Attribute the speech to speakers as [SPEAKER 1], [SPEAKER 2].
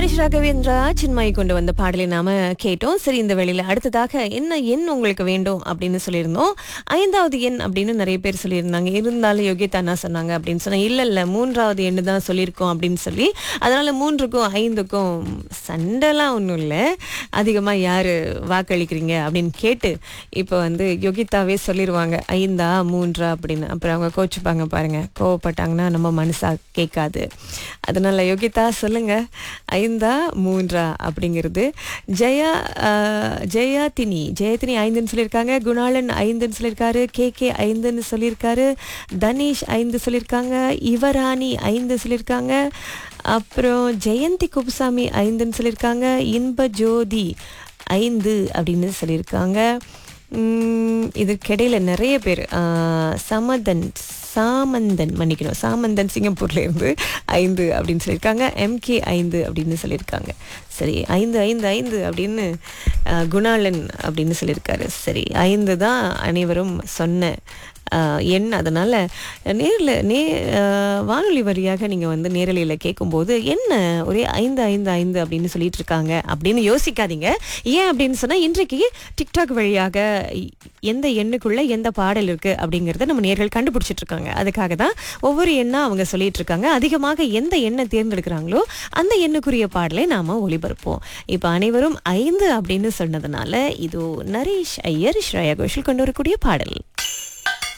[SPEAKER 1] ஹரிஷ் ராகவேந்திரா சின்மாய் கொண்டு வந்த பாடலை நாம கேட்டோம் சரி இந்த வேளையில அடுத்ததாக என்ன எண் உங்களுக்கு வேண்டும் அப்படின்னு சொல்லியிருந்தோம் ஐந்தாவது எண் அப்படின்னு நிறைய பேர் சொல்லியிருந்தாங்க இருந்தாலும் யோகிதா என்ன சொன்னாங்க அப்படின்னு சொன்னா இல்ல இல்ல மூன்றாவது எண்ணு தான் சொல்லியிருக்கோம் அப்படின்னு சொல்லி அதனால மூன்றுக்கும் ஐந்துக்கும் சண்டைலாம் ஒன்றும் இல்லை அதிகமாக யார் வாக்களிக்கிறீங்க அப்படின்னு கேட்டு இப்போ வந்து யோகிதாவே சொல்லிடுவாங்க ஐந்தா மூன்றா அப்படின்னு அப்புறம் அவங்க கோச்சுப்பாங்க பாருங்க கோவப்பட்டாங்கன்னா நம்ம மனசா கேட்காது அதனால யோகிதா சொல்லுங்க ஐந்தா மூன்றா அப்படிங்கிறது ஜெயா ஆஹ், ஜெயாதினி ஜெயதினி ஐந்துன்னு சொல்லியிருக்காங்க குணாளன் ஐந்துன்னு சொல்லியிருக்காரு கே கே ஐந்துன்னு சொல்லியிருக்காரு தனேஷ் ஐந்து சொல்லியிருக்காங்க யுவராணி ஐந்து சொல்லியிருக்காங்க அப்புறம் ஜெயந்தி குப்புசாமி ஐந்துன்னு சொல்லியிருக்காங்க இன்ப ஜோதி ஐந்து அப்படின்னு சொல்லியிருக்காங்க உம், இதுக்கிடையில நிறைய பேர் ஆஹ், சமதன் சாமந்தன் மன்னிக்கணும் சாமந்தன் சிங்கப்பூர்ல இருந்து ஐந்து அப்படின்னு சொல்லியிருக்காங்க எம்கே ஐந்து அப்படின்னு சொல்லியிருக்காங்க சரி ஐந்து ஐந்து ஐந்து அப்படின்னு ஆஹ், குணாளன் அப்படின்னு சொல்லியிருக்காரு சரி ஐந்து தான் அனைவரும் சொன்ன ஆஹ், எண் அதனால நேரில் நே ஆஹ், வானொலி வழியாக நீங்கள் வந்து நேரலையில் கேட்கும்போது என்ன ஒரே ஐந்து ஐந்து ஐந்து அப்படின்னு சொல்லிட்டு இருக்காங்க அப்படின்னு யோசிக்காதீங்க ஏன் அப்படின்னு சொன்னால் இன்றைக்கு டிக்டாக் வழியாக இ- எந்த எண்ணுக்குள்ள எந்த பாடல் இருக்கு அப்படிங்கிறத நம்ம நேர்கள் கண்டுபிடிச்சிட்டு இருக்காங்க அதுக்காக தான் ஒவ்வொரு எண்ணா அவங்க சொல்லிட்டு இருக்காங்க அதிகமாக எந்த எண்ணை தேர்ந்தெடுக்கிறாங்களோ அந்த எண்ணுக்குரிய பாடலை நாம ஒளிபரப்போம் இப்போ அனைவரும் ஐந்து அப்படின்னு சொன்னதுனால இது நரேஷ் ஐயர் ஸ்ரேயா கோஷல் கொண்டு வரக்கூடிய பாடல்